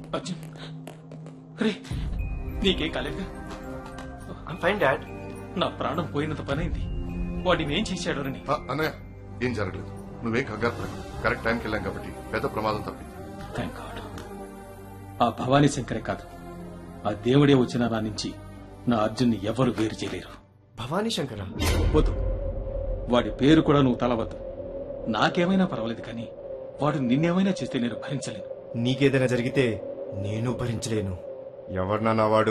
అర్జున్ రే నీకేం కాలేదుగా fine dad నా ప్రాణం పోయినంత పనైంది వాడిని ఏం చేశాడోనని ఆ, అన్నయ్య ఏం జరగలేదు నువ్వేం కంగారు పడకు కరెక్ట్ టైంకి వెళ్ళాం కాబట్టి పెద్ద ప్రమాదం తప్పింది థ్యాంక్ గాడ్ ఆ భవానీ శంకరే కాదు ఆ దేవుడే వచ్చిన నా నుంచి నా అర్జున్ని ఎవరు వేరు చేయలేరు భవానీ శంకర వద్దు వాడి పేరు కూడా నువ్వు తలవద్దు నాకేమైనా పర్వాలేదు కానీ వాడు నిన్నేమైనా చేస్తే నేను భరించలేను నీకేదైనా జరిగితే నేను భరించలేను ఎవరినా వాడు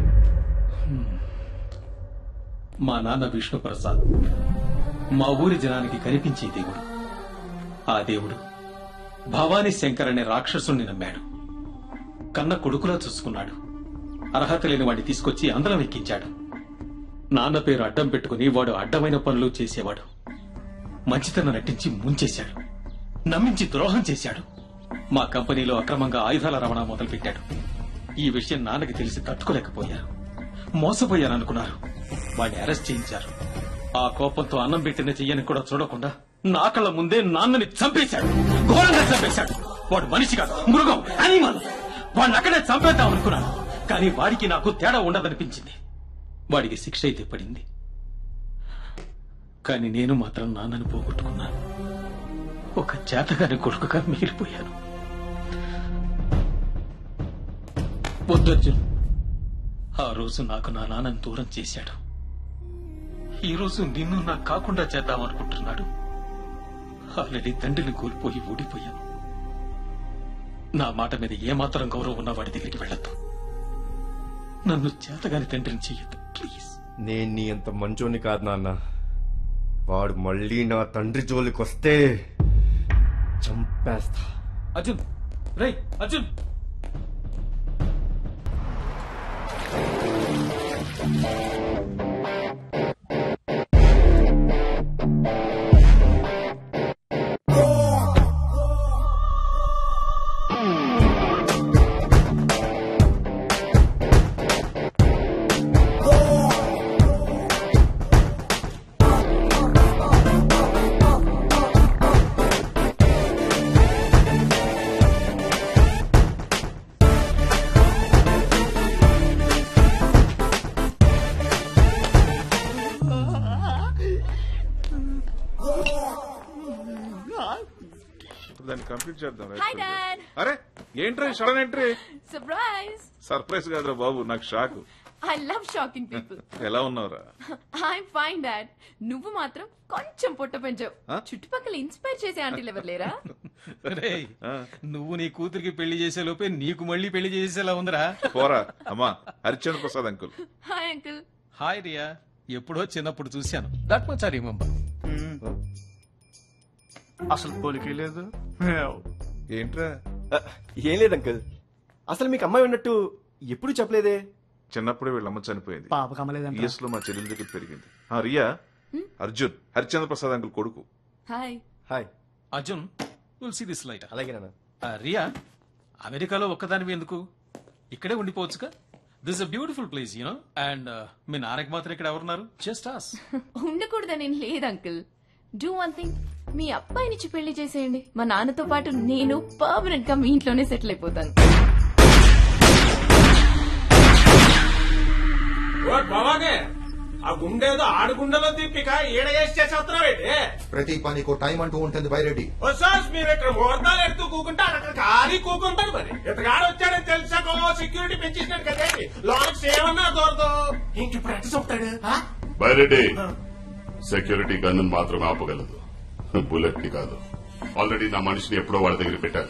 మా నాన్న విష్ణు ప్రసాద్ మా ఊరి జనానికి కనిపించే దేవుడు ఆ దేవుడు భవానీ శంకర్ అనే రాక్షసుణ్ణి నమ్మాడు కన్న కొడుకులా చూసుకున్నాడు అర్హత లేని వాడిని తీసుకొచ్చి అందరం ఎక్కించాడు నాన్న పేరు అడ్డం పెట్టుకుని వాడు అడ్డమైన పనులు చేసేవాడు మంచితనం నటించి ముంచేశాడు నమ్మించి ద్రోహం చేశాడు మా కంపెనీలో అక్రమంగా ఆయుధాల రవాణా మొదలుపెట్టాడు ఈ విషయం నాన్నకి తెలిసి తట్టుకోలేకపోయారు మోసపోయారనుకున్నారు వాడిని అరెస్ట్ చేయించారు ఆ కోపంతో అన్నం పెట్టిన చెయ్యని కూడా చూడకుండా నా కళ్ళ ముందే నాన్నని చంపేశాడు ఘోరంగా చంపేశాడు వాడు మనిషి కాదు మృగం అనిమల్ వాడిని అక్కడే చంపేద్దాం అనుకున్నాను కానీ వాడికి నాకు తేడా ఉండదనిపించింది వాడికి శిక్ష అయితే పడింది కానీ నేను మాత్రం నాన్నని పోగొట్టుకున్నాను ఒక చేతగాని కొడుకుగా మిగిలిపోయాను వద్దర్జున్ ఆ రోజు నాకు నా నాన్నని దూరం చేశాడు ఈ రోజు నిన్ను నాకు కాకుండా చేద్దామనుకుంటున్నాడు ఆల్రెడీ తండ్రిని కోల్పోయి ఊడిపోయాను నా మాట మీద ఏమాత్రం గౌరవం ఉన్న వాడి దగ్గరికి వెళ్ళొద్దు నన్ను చేతగాని తండ్రిని చెయ్యొద్దు ప్లీజ్ నేను నీ అంత మంచోని కాదు నాన్న వాడు మళ్ళీ నా తండ్రి జోలికి వస్తే చంపేస్తా అర్జున్ రై అర్జున్ దాన్ని కంప్లీట్ చేద్దాం రైట్ హాయ్ డాడ్ అరే ఏంట్రా సడన్ ఎంట్రీ సర్ప్రైజ్ సర్ప్రైజ్ కాదురా బాబు నాకు shock I love shocking people ఎలా ఉన్నావురా ఐఎమ్ ఫైన్ డాడ్ నువ్వు మాత్రం కొంచెం పొట్ట పెంచావు Huh? చుట్టుపక్కల ఇన్స్పైర్ చేసే ఆంటీలు ఎవరు లేరా రేయ్, ఆ, నువ్వు నీ కూతురికి పెళ్లి చేసే లోపే నీకు మళ్ళీ పెళ్లి చేసేలా ఉందిరా పోరా అమ్మా Harichandra Prasad uncle hi uncle hi Riya ఎప్పుడో చిన్నప్పుడు చూశాను దట్ మచ్ ఐ రిమెంబర్ అసలు పోలికే లేదు ఏంట్రా ఆ, ఏం లేదు అంకుల్ అసలు మీకు అమ్మాయి ఉన్నట్టు ఎప్పుడు చెప్పలేదే చిన్నప్పుడే వీళ్ళమ్మ చనిపోయింది పాప కమ్మలేదంట యుఎస్ లో మా చెల్లెల దగ్గర పెరిగింది ఆ రియా అర్జున్ హరిచంద్ర ప్రసాద్ అంకుల్ కొడుకు hi hi Arjun will see this light అలాగే నాన్న రియా అమెరికాలో ఒక్కదానివి ఎందుకు ఇక్కడే ఉండిపోవచ్చుగా this a beautiful place you know and మీ నాన్నకి మాత్రం ఇక్కడ ఎవరున్నారు జస్ట్ ఆస్ ఉండకూడదని లేదు అంకుల్ డూ వన్ థింగ్ మీ అబ్బాయినిచ్చి పెళ్లి చేసేయండి మా నాన్నతో పాటు నేను పర్మనెంట్ గా మీ ఇంట్లోనే సెటిల్ అయిపోతాను బాబాగే ఆ గుండేదో ఆడుగుండలో తిప్పిక ఈడ వేసి చేసేస్తున్నావు ఏంటి ప్రతి పనికి టైం అంటూ ఉంటుంది బైరెడ్డి సార్ మీరు ఇక్కడ ముహూర్తాలు ఎడుతూ కూకుంటే అక్కడ ఖాళీ కూకుంటారు మరి ఇతగాడు వచ్చాడని తెలిసాక సెక్యూరిటీ పెంచేసినట్టు కదేంటి లోనకి సేవన్నా దూరదు ఇంక ఇప్పుడు ఎట్ట చెప్తాడు ఆ? బైరెడ్డి సెక్యూరిటీ గన్ను మాత్రమే ఆపగలదు బుల్లెట్ ని కాదు ఆల్రెడీ నా మనిషిని ఎప్పుడో వాడి దగ్గర పెట్టాను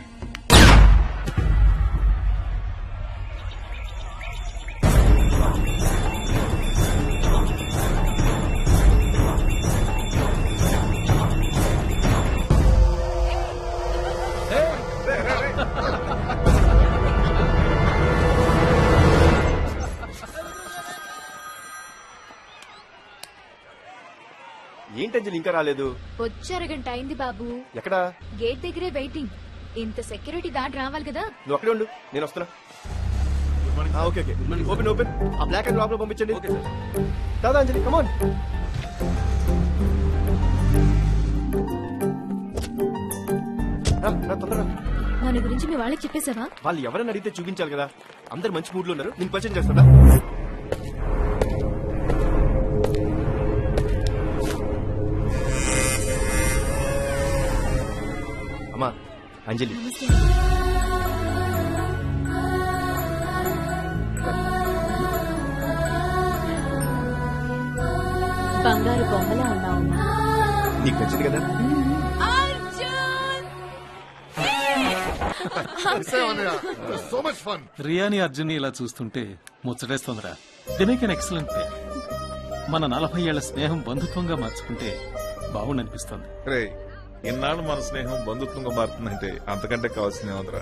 ఏంటి అంజలి ఇంకా రాలేదు వచ్చి అరగంట అయింది బాబు ఎక్కడా గేట్ దగ్గరే వెయిటింగ్ ఇంత సెక్యూరిటీ దాటి రావాలి కదా నువ్వు అక్కడే ఉండు నేను వస్తున్నా ఆ, ఓకే ఓకే ఓపెన్ ఓపెన్ ఆ బ్లాక్ అండ్ లోపల పంపించండి దాదా అంజలి కమాన్ తొందరగా వాని గురించి మీ వాళ్ళకి చెప్పేశావా వాళ్ళు ఎవరైనా అడిగితే చూపించాలి కదా అందరు మంచి మూడ్ లో ఉన్నారు నేను పరిచయం చేస్తాడా అమ్మా అంజలి బంగారు బొమ్మలా ఉన్నావు నీకు నచ్చింది కదా సో మచ్ ఫన్ రియాని అర్జున్ ఇలా చూస్తుంటే ముచ్చటేస్తోందిరా దినేక్ అన్ ఎక్సలెంట్ పేర్ మన నలభై ఏళ్ల స్నేహం బంధుత్వంగా మార్చుకుంటే బాగుండనిపిస్తోంది రే ఇన్నాళ్ళు మన స్నేహం బంధుత్వంగా మారుతుందంటే అంతకంటే కావాల్సిందే ఉందిరా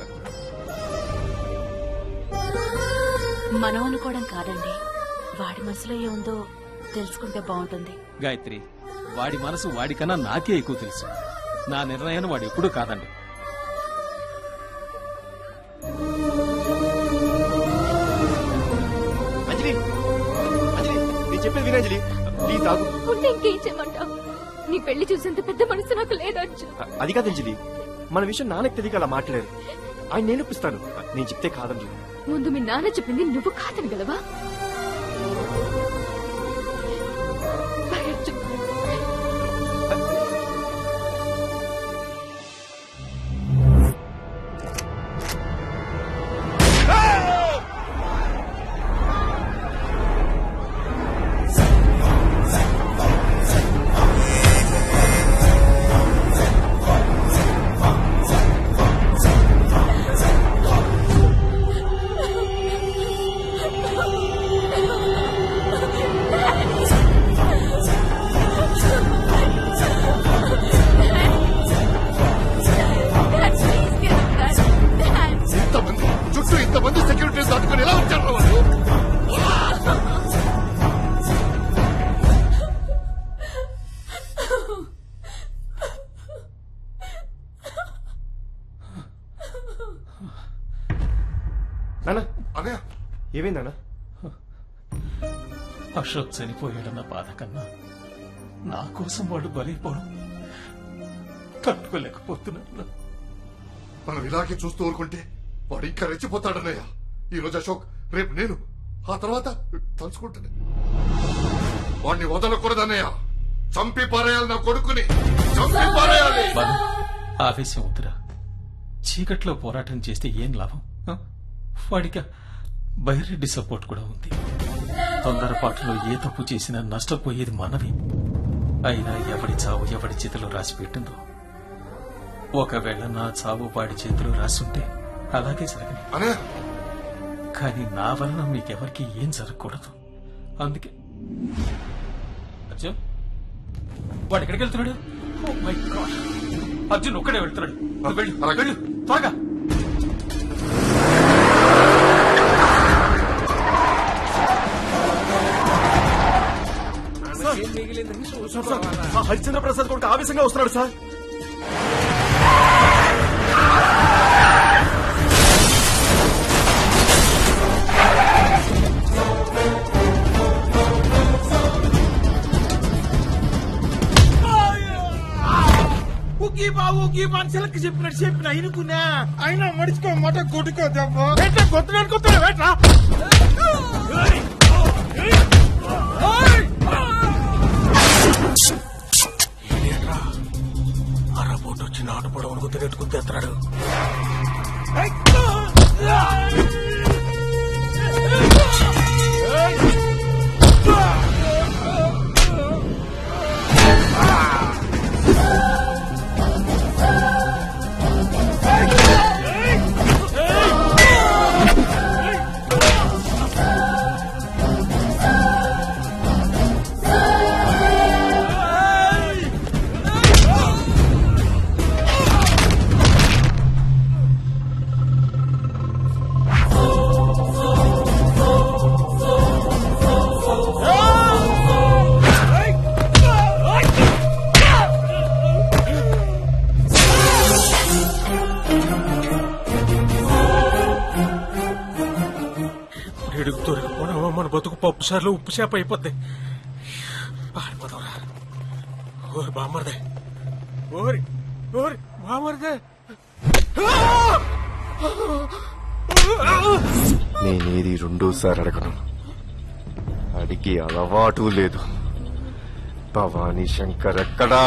మనం అనుకోవడం కాదండి వాడి మనసులో ఏముందో తెలుసుకుంటే బాగుంటుంది గాయత్రి వాడి మనసు వాడికన్నా నాకే ఎక్కువ తెలుసు నా నిర్ణయాన్ని వాడు ఎప్పుడూ కాదండి అంజలి అంజలి నేను చెప్పేది వినంజలి ప్లీజ్ ఆగు ఉంటే ఇంకేం చేయమంటావు నీ పెళ్లి చూసేంత పెద్ద మనసు నాకు లేదు అర్జున్ అ- అది కాదు అంజలి మన విషయం నాన్నకి తెలియక అలా మాట్లాడారు ఆయన నేను ఒప్పిస్తాను నేను చెప్తే కాదంజలి ముందు మీ నాన్న చెప్పింది నువ్వు కాదని గలవా అర్జున్ ఇంతమంది చుట్టూ ఇంతమంది సెక్యూరిటీస్ దాటుకుని ఎలా వచ్చారు వాళ్ళు నాన్న అనే ఏమైంది నాన్న అశోక్ చనిపోయాడన్న బాధ కన్నా నా కోసం వాడు బలైపోవడం తట్టుకోలేకపోతున్నాను మనం ఇలాగే చూస్తూ ఊరుకుంటే వాడు ఇంకా రెచ్చిపోతాడన్నయ్య ఈ రోజు అశోక్ రేపు నేను ఆ తర్వాత తలుచుకుంటాను వాడిని వదలకూడదన్నయ్య చంపి పారేయాలి నా కొడుకుని చంపి పారేయాలి బాలు, ఆవేశం వద్దురా చీకట్లో పోరాటం చేస్తే ఏం లాభం ఆ? వాడికి బైరెడ్డి సపోర్ట్ కూడా ఉంది తొందరపాటులో ఏ తప్పు చేసినా నష్టపోయేది మనవి అయినా ఎవడి చావు ఎవడి చేతిలో రాసి పెట్టిందో ఒకవేళ నా చావు వాడి చేతిలో రాసుంటే అలాగే జరగని అనే కానీ నా వలన మీకెవరికి ఏం జరగకూడదు అందుకే అర్జున్ వాడు ఎక్కడికి వెళ్తున్నాడు Oh my God. అర్జున్ ఒక్కడే వెళ్తున్నాడు నువ్వు వెళ్ళు అలాగే. వెళ్ళు త్వరగా ఆ హరిచంద్ర ప్రసాద్ కొడుకు ఆవేశంగా వస్తున్నాడు సార్ ఉగ్గి బా ఉగ్గి మనుషులకి చెప్పినట్టు చెప్పిన ఇనుకున్నా అయినా మడుచుకో మొట కొట్టుకో దెబ్బ ఎట్లా కొత్తడానికి కొత్తగా వేట్రా అరపోటు వచ్చి నాటు పొడవును గుర్తుపెట్టుకుని తెస్తున్నాడు ఎడుగు దొరికిపోవడం మన బతుకు పప్పు సార్లు ఉప్పు చేప అయిపోద్ది పారిపోదాంరా ఓరి బామ్మర్దే ఓరి ఓరి బామ్మర్దే నేనేది రెండోసారి అడగను అడిగే అలవాటు లేదు భవానీ శంకర్ ఎక్కడా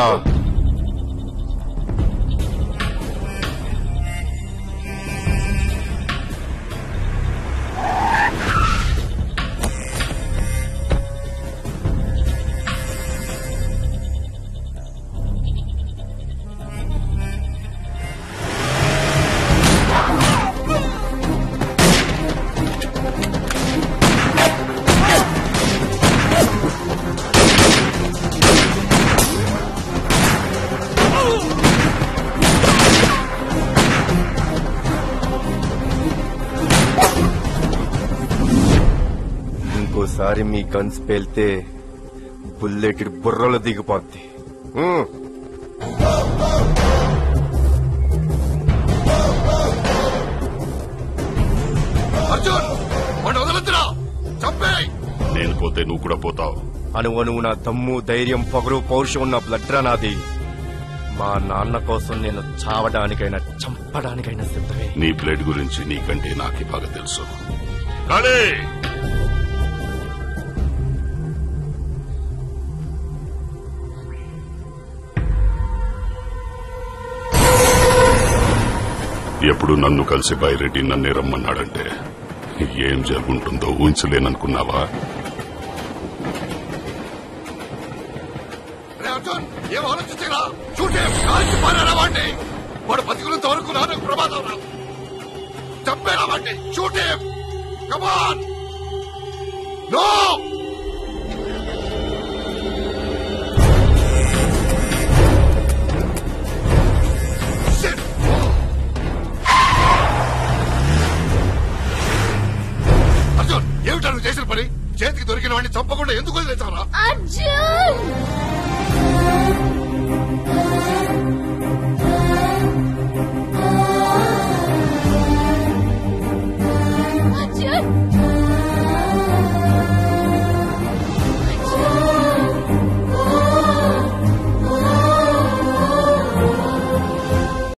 ఇంకోసారి మీ గన్స్ పేల్తే బుల్లెట్ బుర్రలో దిగిపోద్ది ఉమ్. అర్జున్ వాడిని వదలొద్దురా చంపేయ్ నేను పోతే నువ్వు కూడా పోతావు అణువణువు నా దమ్ము ధైర్యం పొగరు పౌరుషం ఉన్న బ్లడ్ రా నాది మా నాన్న కోసం నేను చావడానికైనా చంపడానికైనా సిద్ధమే నీ బ్లడ్ గురించి నీకంటే నాకే బాగా తెలుసు కాళీ ఎప్పుడు నన్ను కలిసి బైరెడ్డి నన్నే రమ్మన్నాడంటే ఏం జరుగుంటుందో ఊహించలేననుకున్నావా రే అర్జున్ ఏం ఆలోచించరా చూడే కాల్చి పారారా వాడిని వాడు బతికున్నంత వరకు నాకు ప్రమాదం రా చంపేరా వాడిని చూడే కమాన్ నో అర్జున్ ఏమిటా నువ్వు చేసిన పని చేతికి దొరికిన వాడిని చంపకుండా ఎందుకు వదిలేసావరా అర్జున్